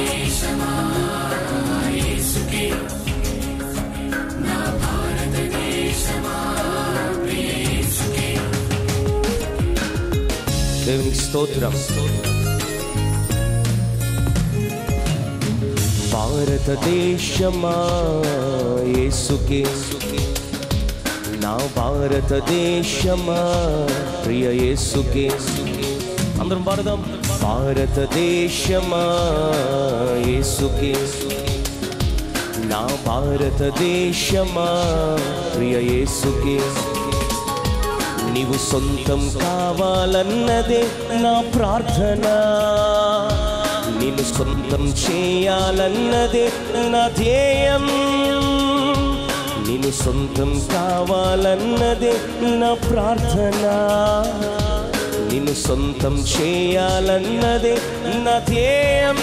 దేవునికి స్తోత్రం భారతదేశమా యేసుకే నా భారతదేశమా ప్రియ యేసుకే అందరం పాడదాం భారతదేశమా యేసుకే నా భారతదేశమా ప్రియ యేసుకే నీవు సొంతం కావాలన్నదే నా ప్రార్థన నిన్ను సొంతం చేయాలన్నదే నా ధ్యేయం నిన్ను సొంతం కావాలన్నదే నా ప్రార్థన నిన్ను సొంతం చేయాలన్నదే నా ధ్యేయం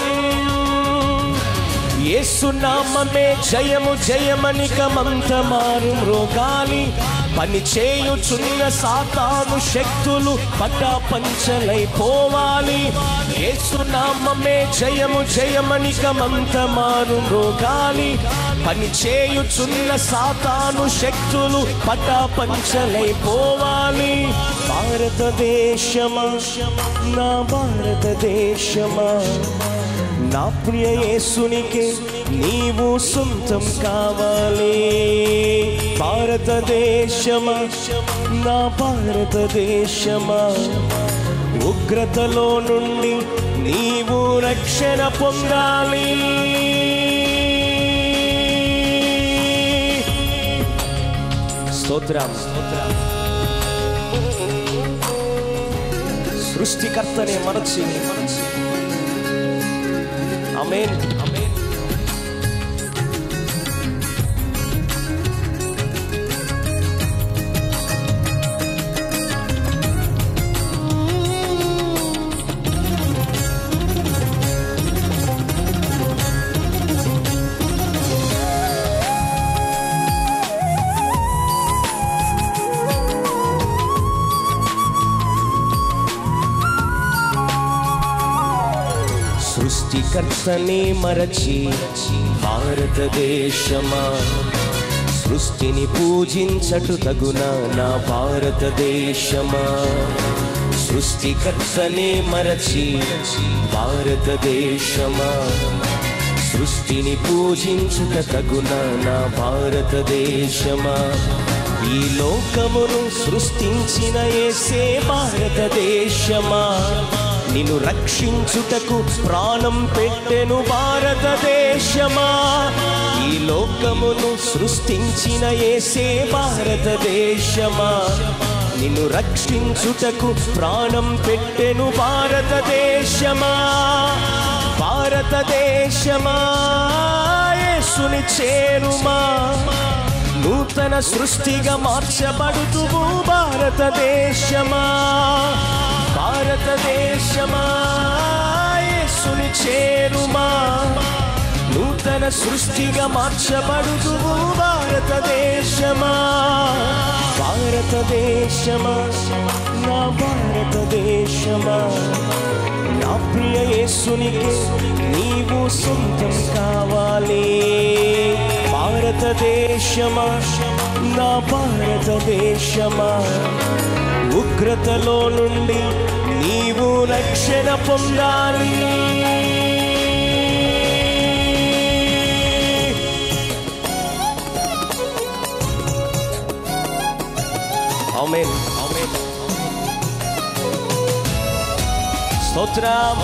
యేసునామమే జయము జయమని కమంత మారు మృగాలి పని చేయుచున్న సాతాను శక్తులు పటాపంచలైపోవాలి యేసునామమే జయము జయమని కమంత మారు మృగాలి పని చేయుచున్న సాతాను శక్తులు పటాపంచలైపోవాలి భారతదేశమా నా భారతదేశమా నా ప్రియ యేసునికి నీవు సొంతం కావాలి భారతదేశమా నా భారతదేశమా ఉగ్రతలో నుండి నీవు రక్షణ పొందాలి స్తోత్రం సృష్టికర్తనే మనచి అమేన్ అమేన్ సృష్టికర్తనే మరచి భారతదేశమా సృష్టిని పూజించటు తగున నా భారతదేశమా సృష్టికర్తనే మరచి భారతదేశమా సృష్టిని పూజించుట తగున నా భారతదేశమా ఈ లోకమును సృష్టించిన ఏసే భారతదేశమా నిన్ను రక్షించుటకు ప్రాణం పెట్టెను భారతదేశమా ఈ లోకమును సృష్టించిన ఏసే భారతదేశమా నిన్ను రక్షించుటకు ప్రాణం పెట్టెను భారతదేశమా భారతదేశమా యేసుని చేరుమా నూతన సృష్టిగా మార్చబడుతువు భారతదేశమా భారతదేశమా యేసుని చేరుమా నూతన సృష్టిగా మార్చబడుతువు భారతదేశమా భారతదేశమా నా భారతదేశమా నా ప్రియ యేసునికి నీవు సొంతం కావాలి భారతదేశమా నా భారతదేశమా ఉగ్రతలో నుండి నీవు రక్షణ పొందాలి ఆమేన్ ఆమేన్ స్తోత్రం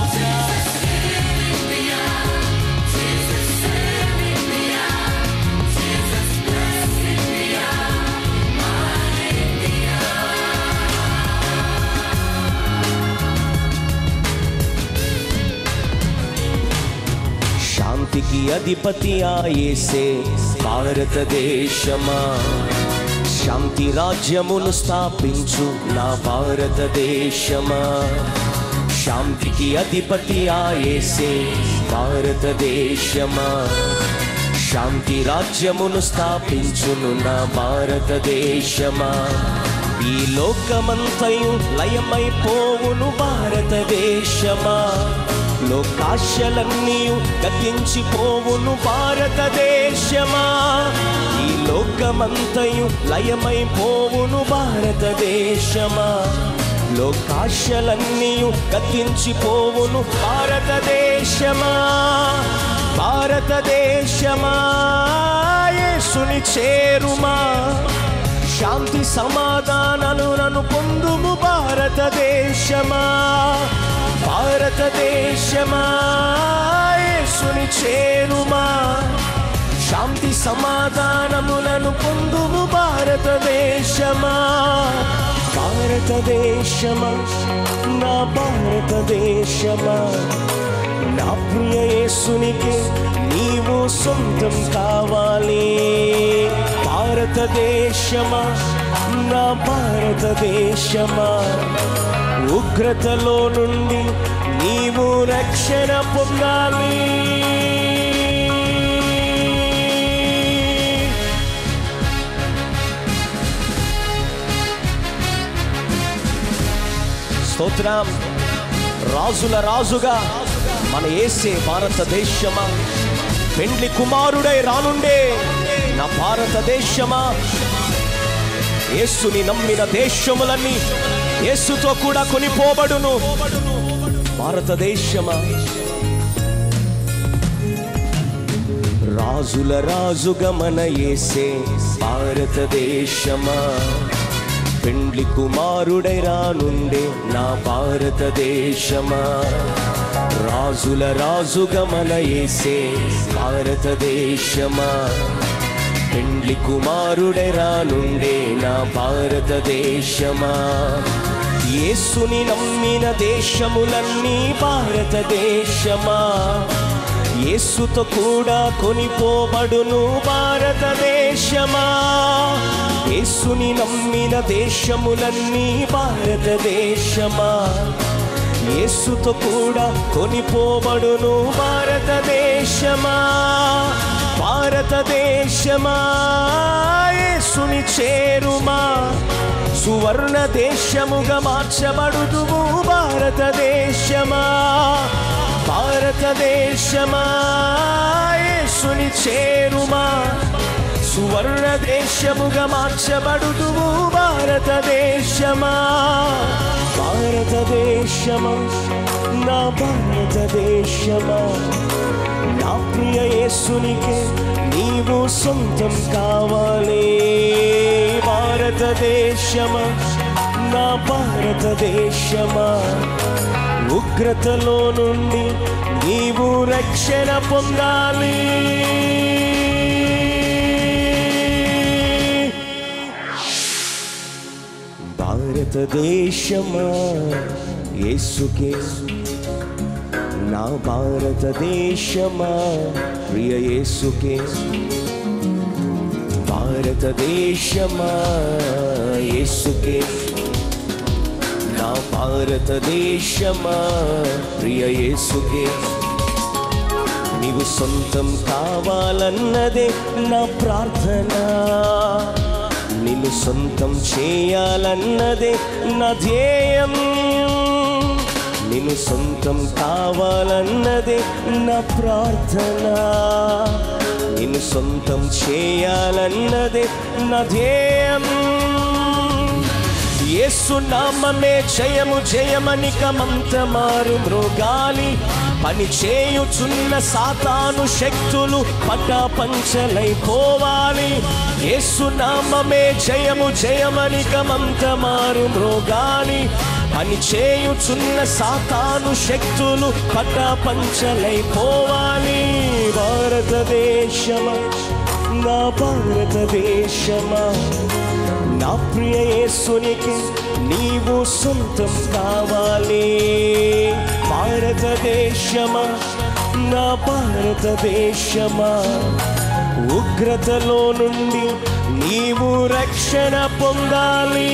శాంతికి అధిపతి ఆయేసే భారతదేశమా శాంతి రాజ్యమును స్థాపించు నా భారతదేశమా శాంతికి అధిపతి ఆయేసే భారతదేశమా శాంతి రాజ్యమును స్థాపించును నా భారతదేశమా ఈ లోకమంతయు లయమైపోవును భారతదేశమా లోకాశలన్నీ గతించిపోవును భారతదేశమా ఈ లోకమంతయు లయమైపోవును భారతదేశమా లోకాశలన్నీ గతించిపోవును భారతదేశమా భారతదేశమా యేసుని చేరుమా శాంతి సమాధానాలను పొందుము భారతదేశమా భారతదేశమా యేసుని చేరుమా శాంతి సమాధానములను పొందుము భారతదేశమా భారతదేశమా నా భారతదేశమా నా ప్రియ యేసునికి నీవు సొంతం కావాలి భారతదేశమా నా భారతదేశమా ఉగ్రతలో నుండి నీవు రక్షణ పొందాలి స్తోత్రం రాజుల రాజుగా మన ఏసే భారతదేశమా పెండ్లి కుమారుడై రానుండే నా భారతదేశమా యేసుని నమ్మిన దేశములన్నీ యేసుతో కూడా కొనిపోబడును భారతదేశమా రాజుల రాజుగా మన ఏసే భారతదేశమా పెండ్లి కుమారుడై రానుండే నా భారతదేశమా రాజుల రాజుగా మన ఏసే భారతదేశమా పెండ్లి కుమారుడై రానుండే నా భారతదేశమా యేసుని నమ్మిన దేశములన్నీ భారతదేశమా యేసుతో కూడా కొనిపోబడును భారతదేశమా యేసుని నమ్మిన దేశములన్నీ భారతదేశమా యేసుతో కూడా కొనిపోబడును భారతదేశమా భారతదేశమా యేసుని చేరుమా సువర్ణ దేశముగా మార్చబడుదువు భారతదేశమా భారతదేశమా యేసుని చేరుమా సువర్ణ దేశముగా మార్చబడుదువు భారతదేశమా భారతదేశమా నా భారతదేశమా నా ప్రియ యేసునికే నీవు సొంతం కావాలి భారతదేశమా నా భారతదేశమా ఉగ్రతలో నుండి నీవు రక్షణ పొందాలి భారతదేశమా యేసుకే నా భారతదేశమా ప్రియ యేసుకే భారతదేశమా యేసుకే నా భారతదేశమా ప్రియ యేసుకే నీవు సొంతం కావాలన్నదే నా ప్రార్థన నిన్ను సొంతం చేయాలన్నదే నా ధ్యేయం నిన్ను సొంతం కావాలన్నదే నా ప్రార్థన నిన్ను సొంతం చేయాలన్నదే నా ధ్యేయం యేసు నామమే జయము జయమని కమంత మారు మృగాలి పని చేయుచున్న సాతాను శక్తులు పటాపంచలైపోవాలి యేసు నామమే జయము జయమని కమంత మారు మృగాలి పని చేయుచున్న సాతాను శక్తులు పటాపంచలైపోవాలి భారతదేశమా నా భారతదేశమా నా ప్రియ యేసునికి నీవు సొంతం కావాలి భారతదేశమా నా భారతదేశమా ఉగ్రతలో నుండి నీవు రక్షణ పొందాలి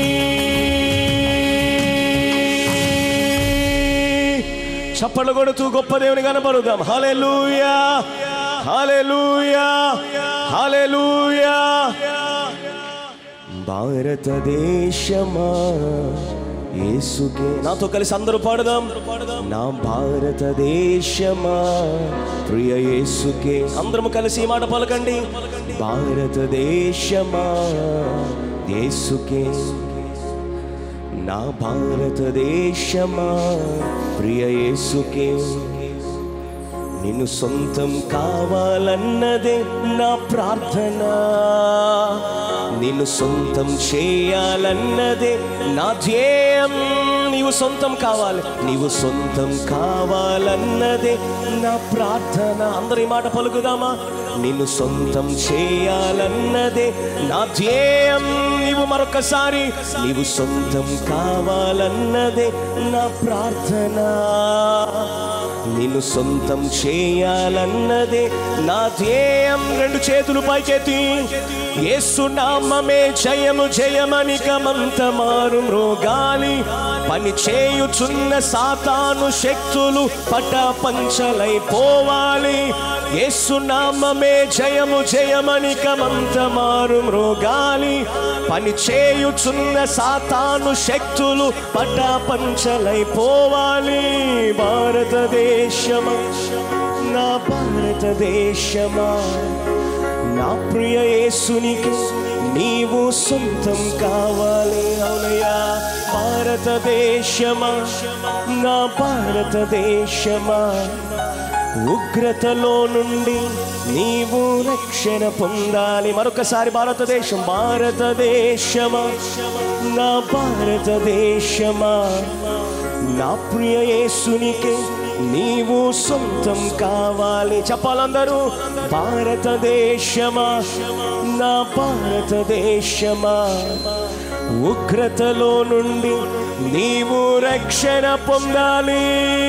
చప్పలు కొడుతూ గొప్ప దేవుని కనబడుదాం హల్లెలూయా హల్లెలూయా హల్లెలూయా భారతదేశమా యేసుకే నాతో కలిసి అందరూ పాడదాం నా భారతదేశమా ప్రియ యేసుకే అందరం కలిసి ఈ మాట పలకండి భారతదేశమా యేసుకే నా భారతదేశమా ప్రియ యేసుకే నిన్ను సొంతం కావాలన్నదే నా ప్రార్థన నిన్ను సొంతం చేయాలన్నదే నా ధ్యేయం నీవు సొంతం కావాలి నీవు సొంతం కావాలన్నదే నా ప్రార్థన అందరి మాట పలుకుదామా నిన్ను సొంతం చేయాలన్నదే నా ధ్యేయం నీవు మరొకసారి నీవు సొంతం కావాలన్నదే నా ప్రార్థన నిన్ను సొంతం చేయాలన్నదే నా ధ్యేయం రెండు చేతులు పైకెత్తి యేసు నామమే జయము జయమని గమంత మారు మ్రోగాలి పని చేయుచున్న సాతాను శక్తులు పట పంచలైపోవాలి యేసు నామమే జయము జయమని గమంత మారు మ్రోగాలి పని చేయుచున్న సాతాను శక్తులు పట పంచలైపోవాలి భారతదేశమా నా భారతదేశమా నా ప్రియ యేసునికి నీవు సొంతం కావాలి అవునయ్యా భారతదేశమా నా భారతదేశమా ఉగ్రతలో నుండి నీవు రక్షణ పొందాలి మరొకసారి భారతదేశం భారతదేశమా నా భారతదేశమా నా ప్రియ యేసునికి నీవు సొంతం కావాలి చెప్పాలందరూ భారతదేశమా నా భారతదేశమా ఉగ్రతలో నుండి నీవు రక్షణ పొందాలి